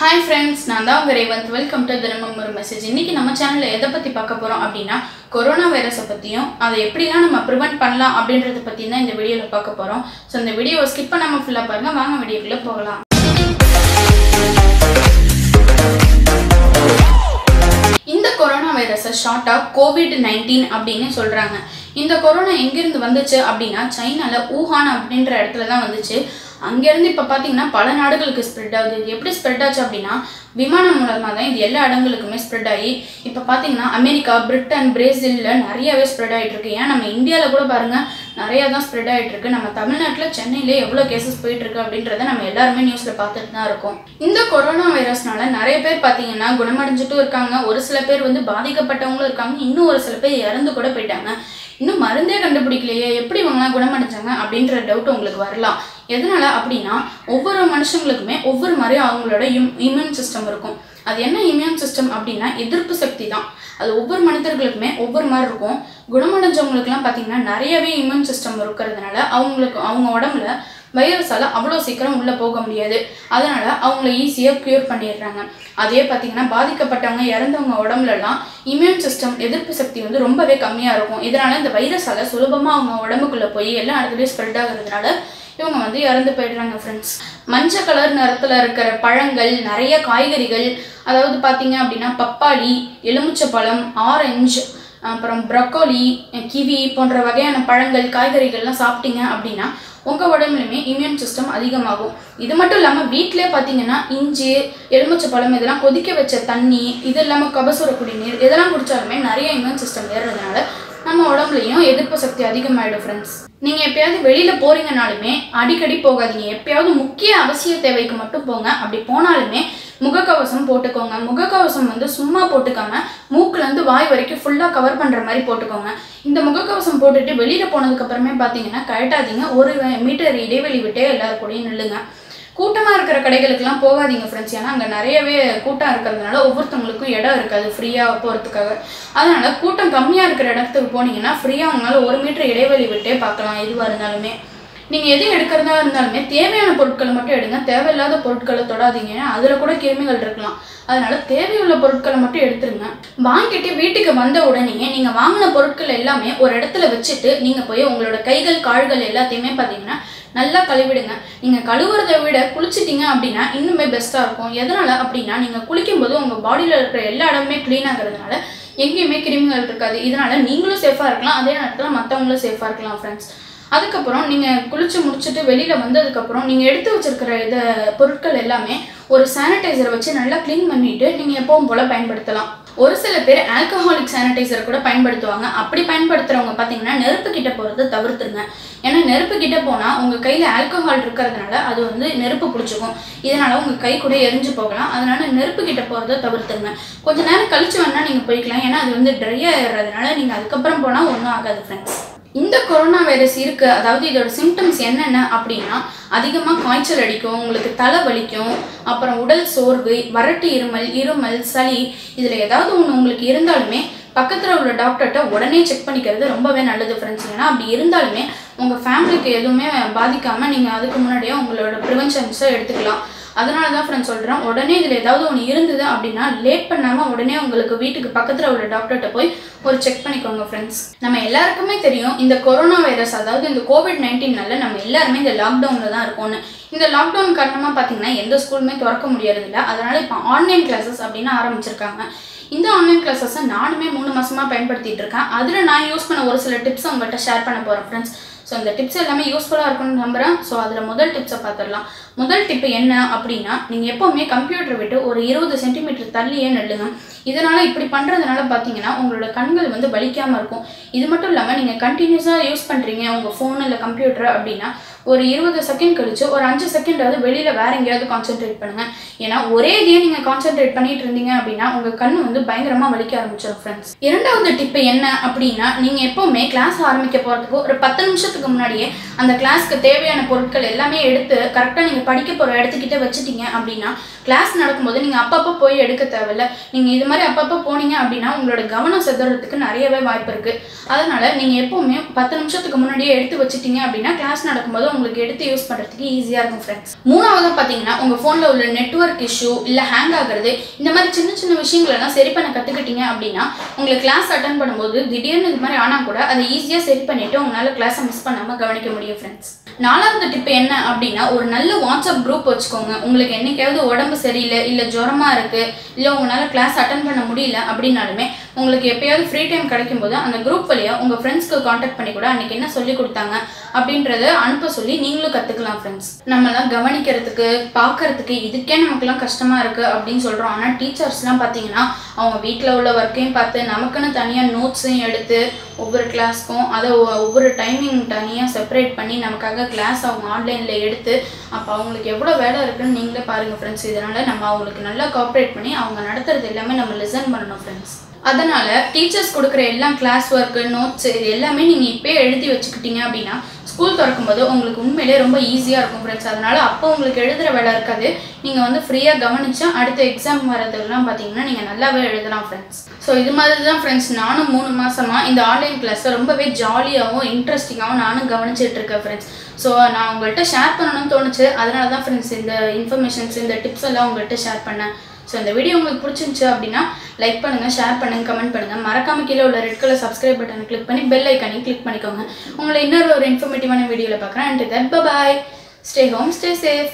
hi friends நான் தான் உங்கள் ரேவந்த் வெல்கம் டு தினமும் ஒரு மெசேஜ் இன்னைக்கு நம்ம சேனலில் எதை பற்றி பார்க்க போகிறோம் அப்படின்னா கொரோனா வைரஸை பற்றியும் அதை எப்படிலாம் நம்ம ப்ரிவென்ட் பண்ணலாம் அப்படின்றத பற்றி தான் இந்த வீடியோவில் பார்க்க போகிறோம் ஸோ இந்த வீடியோவை ஸ்கிப் பண்ணாமல் ஃபுல்லாக பாருங்கள் வாங்க வீடியோக்குள்ளே போகலாம் இந்த கொரோனா வைரஸை ஷார்ட்டாக கோவிட் நைன்டீன் அப்படின்னு சொல்கிறாங்க இந்த கொரோனா எங்கேருந்து வந்துச்சு அப்படின்னா சைனாவில் ஊஹான் அப்படின்ற இடத்துல தான் வந்துச்சு அங்கேருந்து இப்போ பார்த்தீங்கன்னா பல நாடுகளுக்கு ஸ்ப்ரெட் ஆகுது இது எப்படி ஸ்ப்ரெட் ஆச்சு அப்படின்னா விமானம் மூலமாக தான் இது எல்லா இடங்களுக்குமே ஸ்ப்ரெட் ஆகி இப்போ பார்த்தீங்கன்னா அமெரிக்கா பிரிட்டன் பிரேசிலில் நிறையவே ஸ்ப்ரெட் ஆகிட்டு இருக்கு ஏன் நம்ம இந்தியாவில் கூட பாருங்கள் நிறையா தான் ஸ்ப்ரெட் ஆகிட்டு இருக்கு நம்ம தமிழ்நாட்டில் சென்னையிலே எவ்வளோ கேசஸ் போயிட்டு இருக்கு அப்படின்றத நம்ம எல்லாருமே நியூஸில் பார்த்துட்டு தான் இருக்கோம் இந்த கொரோனா வைரஸ்னால நிறைய பேர் பார்த்தீங்கன்னா குணமடைஞ்சிட்டும் இருக்காங்க ஒரு சில பேர் வந்து பாதிக்கப்பட்டவங்களும் இருக்காங்க இன்னும் ஒரு சில பேர் இறந்து கூட போயிட்டாங்க இன்னும் மருந்தே கண்டுபிடிக்கலையே எப்படி இவங்களாம் குணமடைஞ்சாங்க அப்படின்ற டவுட் உங்களுக்கு வரலாம் எதனால அப்படின்னா ஒவ்வொரு மனுஷங்களுக்குமே ஒவ்வொரு மாதிரி அவங்களோட இம் இம்யூன் சிஸ்டம் இருக்கும் அது என்ன இம்யூன் சிஸ்டம் அப்படின்னா எதிர்ப்பு சக்தி தான் அது ஒவ்வொரு மனிதர்களுக்குமே ஒவ்வொரு மாதிரி இருக்கும் குணமடைஞ்சவங்களுக்குலாம் பார்த்தீங்கன்னா நிறையவே இம்யூன் சிஸ்டம் இருக்கிறதுனால அவங்களுக்கு அவங்க உடம்புல வைரஸால் அவ்வளோ சீக்கிரம் உள்ளே போக முடியாது அதனால் அவங்கள ஈஸியாக க்யூர் பண்ணிடுறாங்க அதே பார்த்திங்கன்னா பாதிக்கப்பட்டவங்க இறந்தவங்க உடம்புலலாம் இம்யூன் சிஸ்டம் எதிர்ப்பு சக்தி வந்து ரொம்பவே கம்மியாக இருக்கும் இதனால் இந்த வைரஸால் சுலபமாக அவங்க உடம்புக்குள்ளே போய் எல்லா இடத்துலையும் ஸ்ப்ரெட் ஆகுறதுனால இவங்க வந்து இறந்து போயிடுறாங்க ஃப்ரெண்ட்ஸ் மஞ்சள் கலர் நிறத்தில் இருக்கிற பழங்கள் நிறைய காய்கறிகள் அதாவது பார்த்தீங்க அப்படின்னா பப்பாளி எலுமிச்சப்பழம் ஆரஞ்சு அப்புறம் ப்ரக்கோலி கிவி போன்ற வகையான பழங்கள் காய்கறிகள்லாம் சாப்பிட்டீங்க அப்படின்னா உங்கள் உடம்புலையுமே இம்யூன் சிஸ்டம் அதிகமாகும் இது மட்டும் இல்லாமல் வீட்டிலே பார்த்தீங்கன்னா இஞ்சி எலுமிச்சை பழம் இதெல்லாம் கொதிக்க வச்ச தண்ணி இது இல்லாமல் கபசுர குடிநீர் இதெல்லாம் குடித்தாலுமே நிறைய இம்யூன் சிஸ்டம் ஏறுறதுனால நம்ம உடம்புலையும் எதிர்ப்பு சக்தி அதிகமாகிடும் ஃப்ரெண்ட்ஸ் நீங்கள் எப்பயாவது வெளியில் போகிறீங்கனாலுமே அடிக்கடி போகாதீங்க எப்பயாவது முக்கிய அவசிய தேவைக்கு மட்டும் போங்க அப்படி போனாலுமே முகக்கவசம் போட்டுக்கோங்க முகக்கவசம் வந்து சும்மா போட்டுக்காம மூக்குலேருந்து வாய் வரைக்கும் ஃபுல்லாக கவர் பண்ணுற மாதிரி போட்டுக்கோங்க இந்த முகக்கவசம் போட்டுட்டு வெளியில் போனதுக்கு அப்புறமே பார்த்தீங்கன்னா கழட்டாதீங்க ஒரு மீட்டர் இடைவெளி விட்டே எல்லாரும் கூடயும் நில்லுங்க கூட்டமாக இருக்கிற கடைகளுக்கெல்லாம் போகாதீங்க ஃப்ரெண்ட்ஸ் ஏன்னா அங்கே நிறையவே கூட்டம் இருக்கிறதுனால ஒவ்வொருத்தவங்களுக்கும் இடம் இருக்காது ஃப்ரீயாக போகிறதுக்காக அதனால் கூட்டம் கம்மியாக இருக்கிற இடத்துக்கு போனீங்கன்னா ஃப்ரீயாக உங்களால் ஒரு மீட்டர் இடைவெளி விட்டே பார்க்கலாம் எதுவாக இருந்தாலுமே நீங்கள் எது எடுக்கிறதா இருந்தாலுமே தேவையான பொருட்களை மட்டும் எடுங்க தேவையில்லாத பொருட்களை தொடாதீங்க ஏன்னா அதில் கூட கிருமிகள் இருக்கலாம் அதனால தேவையுள்ள பொருட்களை மட்டும் எடுத்துருங்க வாங்கிட்டு வீட்டுக்கு வந்த உடனே நீங்கள் வாங்கின பொருட்கள் எல்லாமே ஒரு இடத்துல வச்சுட்டு நீங்கள் போய் உங்களோட கைகள் கால்கள் எல்லாத்தையுமே பார்த்தீங்கன்னா நல்லா கழுவிடுங்க நீங்கள் கழுவுறதை விட குளிச்சிட்டிங்க அப்படின்னா இன்னுமே பெஸ்ட்டாக இருக்கும் எதனால் அப்படின்னா நீங்கள் குளிக்கும்போது உங்கள் பாடியில் இருக்கிற எல்லா இடமுமே க்ளீன் ஆகிறதுனால எங்கேயுமே கிருமிகள் இருக்காது இதனால் நீங்களும் சேஃபாக இருக்கலாம் அதே நேரத்தில் மற்றவங்களும் சேஃபாக இருக்கலாம் ஃப்ரெண்ட்ஸ் அதுக்கப்புறம் நீங்கள் குளிச்சு முடிச்சுட்டு வெளியில் வந்ததுக்கப்புறம் நீங்கள் எடுத்து வச்சிருக்கிற இதை பொருட்கள் எல்லாமே ஒரு சானிடைசரை வச்சு நல்லா க்ளீன் பண்ணிவிட்டு நீங்கள் எப்பவும் போல் பயன்படுத்தலாம் ஒரு சில பேர் ஆல்கஹாலிக் சானிடைசர் கூட பயன்படுத்துவாங்க அப்படி பயன்படுத்துகிறவங்க பார்த்தீங்கன்னா நெருப்பு கிட்ட போகிறத தவிர்த்துருங்க ஏன்னா நெருப்பு கிட்ட போனால் உங்கள் கையில் ஆல்கஹால் இருக்கிறதுனால அது வந்து நெருப்பு பிடிச்சிக்கும் இதனால் உங்கள் கை கூட எரிஞ்சு போகலாம் அதனால நெருப்பு கிட்ட போகிறத தவிர்த்துருங்க கொஞ்ச நேரம் கழிச்சு வேணால் நீங்கள் போய்க்கலாம் ஏன்னா அது வந்து ட்ரை ஆயிடுறதுனால நீங்கள் அதுக்கப்புறம் போனால் ஒன்றும் ஆகாது ஃப்ரெண்ட்ஸ் இந்த கொரோனா வைரஸ் இருக்குது அதாவது இதோட சிம்டம்ஸ் என்னென்ன அப்படின்னா அதிகமாக காய்ச்சல் அடிக்கும் உங்களுக்கு தலை வலிக்கும் அப்புறம் உடல் சோர்வு வறட்டு இருமல் இருமல் சளி இதில் ஏதாவது ஒன்று உங்களுக்கு இருந்தாலுமே பக்கத்தில் உள்ள டாக்டர்கிட்ட உடனே செக் பண்ணிக்கிறது ரொம்பவே நல்லது ஃப்ரெண்ட்ஸ் ஏன்னா அப்படி இருந்தாலுமே உங்கள் ஃபேமிலிக்கு எதுவுமே பாதிக்காமல் நீங்கள் அதுக்கு முன்னாடியே உங்களோட ப்ரிவென்ஷன்ஸை எடுத்துக்கலாம் அதனால தான் ஃப்ரெண்ட்ஸ் சொல்கிறேன் உடனே இதில் ஏதாவது ஒன்று இருந்தது அப்படின்னா லேட் பண்ணாமல் உடனே உங்களுக்கு வீட்டுக்கு பக்கத்தில் உள்ள டாக்டர்கிட்ட போய் ஒரு செக் பண்ணிக்கோங்க ஃப்ரெண்ட்ஸ் நம்ம எல்லாருக்குமே தெரியும் இந்த கொரோனா வைரஸ் அதாவது இந்த கோவிட் நைன்டீன்னால நம்ம எல்லாருமே இந்த லாக்டவுனில் தான் இருக்கோம்னு இந்த லாக்டவுன் காரணமாக பார்த்தீங்கன்னா எந்த ஸ்கூலுமே திறக்க முடியறதில்ல அதனால் இப்போ ஆன்லைன் கிளாஸஸ் அப்படின்னு ஆரம்பிச்சிருக்காங்க இந்த ஆன்லைன் கிளாஸஸை நானுமே மூணு மாதமாக பயன்படுத்திட்டு இருக்கேன் அதில் நான் யூஸ் பண்ண ஒரு சில டிப்ஸ் உங்கள்கிட்ட ஷேர் பண்ண போகிறேன் ஃப்ரெண்ட்ஸ் ஸோ இந்த டிப்ஸ் எல்லாமே யூஸ்ஃபுல்லாக இருக்கும்னு நம்புகிறேன் ஸோ அதில் முதல் டிப்ஸை பார்த்துடலாம் முதல் டிப்பு என்ன அப்படின்னா நீங்கள் எப்போவுமே கம்ப்யூட்டர் விட்டு ஒரு இருபது சென்டிமீட்டர் தள்ளியே நெல்லுங்க இதனால் இப்படி பண்ணுறதுனால பார்த்தீங்கன்னா உங்களோட கண்கள் வந்து வலிக்காமல் இருக்கும் இது மட்டும் இல்லாமல் நீங்கள் கண்டினியூஸாக யூஸ் பண்ணுறீங்க உங்கள் ஃபோன் இல்லை கம்ப்யூட்டர் அப்படின்னா ஒரு இருபது செகண்ட் கழிச்சு ஒரு அஞ்சு செகண்டாவது வெளியில் வேற எங்கேயாவது கான்சென்ட்ரேட் பண்ணுங்கள் ஏன்னா ஒரே இதையே நீங்கள் கான்சென்ட்ரேட் பண்ணிட்டு இருந்தீங்க அப்படின்னா உங்கள் கண் வந்து பயங்கரமாக வலிக்க ஆரம்பிச்சிடும் ஃப்ரெண்ட்ஸ் இரண்டாவது டிப்பு என்ன அப்படின்னா நீங்கள் எப்போவுமே கிளாஸ் ஆரம்பிக்க போகிறதுக்கு ஒரு பத்து நிமிஷத்துக்கு முன்னாடியே அந்த கிளாஸ்க்கு தேவையான பொருட்கள் எல்லாமே எடுத்து கரெக்டாக நீங்கள் படிக்க போகிற இடத்துக்கிட்ட வச்சுட்டீங்க அப்படின்னா கிளாஸ் நடக்கும்போது நீங்கள் அப்பப்போ போய் எடுக்க தேவையில்ல நீங்கள் இது மாதிரி அப்பப்போ போனீங்க அப்படின்னா உங்களோட கவனம் செதுறதுக்கு நிறையவே வாய்ப்பு இருக்குது அதனால் நீங்கள் எப்போவுமே பத்து நிமிஷத்துக்கு முன்னாடியே எடுத்து வச்சிட்டீங்க அப்படின்னா கிளாஸ் நடக்கும்போது உங்களுக்கு எடுத்து யூஸ் பண்ணுறதுக்கு ஈஸியாக இருக்கும் ஃப்ரெண்ட்ஸ் மூணாவது பார்த்தீங்கன்னா உங்கள் ஃபோனில் உள்ள நெட்வொர்க் இஷ்யூ இல்லை ஹேங் ஆகுறது இந்த மாதிரி சின்ன சின்ன விஷயங்களெல்லாம் சரி பண்ண கற்றுக்கிட்டீங்க அப்படின்னா உங்களுக்கு கிளாஸ் அட்டன் பண்ணும்போது திடீர்னு இது மாதிரி ஆனால் கூட அதை ஈஸியாக சரி பண்ணிவிட்டு உங்களால் கிளாஸை மிஸ் பண்ணாமல் கவனிக்க முடியும் ஃப்ரெண்ட்ஸ் நாலாவது டிப் என்ன அப்படின்னா ஒரு நல்ல வாட்ஸ்அப் குரூப் வச்சுக்கோங்க உங்களுக்கு என்னைக்காவது உடம்பு சரியில்லை இல்லை ஜுரமா இருக்கு இல்லை உங்களால் கிளாஸ் அட்டன் பண்ண முடியல அப்படின்னாலுமே உங்களுக்கு எப்பயாவது ஃப்ரீ டைம் கிடைக்கும் போது அந்த குரூப் வழியாக உங்கள் ஃப்ரெண்ட்ஸ்க்கு காண்டாக்ட் பண்ணி கூட அன்னைக்கு என்ன சொல்லி கொடுத்தாங்க அப்படின்றத அனுப்ப சொல்லி நீங்களும் கற்றுக்கலாம் ஃப்ரெண்ட்ஸ் நம்மலாம் கவனிக்கிறதுக்கு பார்க்கறதுக்கு இதுக்கே நமக்குலாம் கஷ்டமாக இருக்குது அப்படின்னு சொல்கிறோம் ஆனால் டீச்சர்ஸ்லாம் பார்த்தீங்கன்னா அவங்க வீட்டில் உள்ள ஒர்க்கையும் பார்த்து நமக்குன்னு தனியாக நோட்ஸையும் எடுத்து ஒவ்வொரு கிளாஸ்க்கும் அதை ஒ- ஒவ்வொரு டைமிங் தனியாக செப்பரேட் பண்ணி நமக்காக கிளாஸ் அவங்க ஆன்லைனில் எடுத்து அப்போ அவங்களுக்கு எவ்வளோ வேலை இருக்குன்னு நீங்களே பாருங்கள் ஃப்ரெண்ட்ஸ் இதனால் நம்ம அவங்களுக்கு நல்லா கோஆப்ரேட் பண்ணி அவங்க நடத்துறது எல்லாமே நம்ம லிசன் பண்ணணும் ஃப்ரெண்ட்ஸ் அதனால் டீச்சர்ஸ் கொடுக்குற எல்லா கிளாஸ் ஒர்க்கு நோட்ஸ் இது எல்லாமே நீங்கள் இப்போயே எழுதி வச்சுக்கிட்டீங்க அப்படின்னா ஸ்கூல் திறக்கும்போது உங்களுக்கு உண்மையிலே ரொம்ப ஈஸியாக இருக்கும் ஃப்ரெண்ட்ஸ் அதனால் அப்போ உங்களுக்கு எழுதுகிற வேலை இருக்காது நீங்கள் வந்து ஃப்ரீயாக கவனிச்சு அடுத்த எக்ஸாம் வரதெல்லாம் பார்த்தீங்கன்னா நீங்கள் நல்லாவே எழுதலாம் ஃப்ரெண்ட்ஸ் ஸோ இது மாதிரி தான் ஃப்ரெண்ட்ஸ் நானும் மூணு மாசமாக இந்த ஆன்லைன் கிளாஸை ரொம்பவே ஜாலியாகவும் இன்ட்ரெஸ்டிங்காகவும் நானும் கவனிச்சிட்டு இருக்கேன் ஃப்ரெண்ட்ஸ் ஸோ நான் உங்கள்கிட்ட ஷேர் பண்ணணும்னு தோணுச்சு அதனால தான் ஃப்ரெண்ட்ஸ் இந்த இன்ஃபர்மேஷன்ஸ் இந்த டிப்ஸ் எல்லாம் உங்கள்கிட்ட ஷேர் பண்ணேன் ஸோ இந்த வீடியோ உங்களுக்கு பிடிச்சிருந்துச்சு அப்படின்னா லைக் பண்ணுங்கள் ஷேர் பண்ணுங்கள் கமெண்ட் பண்ணுங்கள் மறக்காம கீழே உள்ள ரெட் கலர் சப்ஸ்கிரைப் பட்டனை கிளிக் பண்ணி பெல் ஐக்கானையும் கிளிக் பண்ணிக்கோங்க உங்களை இன்னொரு ஒரு இன்ஃபர்மேட்டிவான வீடியோவில் பார்க்குறேன் and that bye stay home stay safe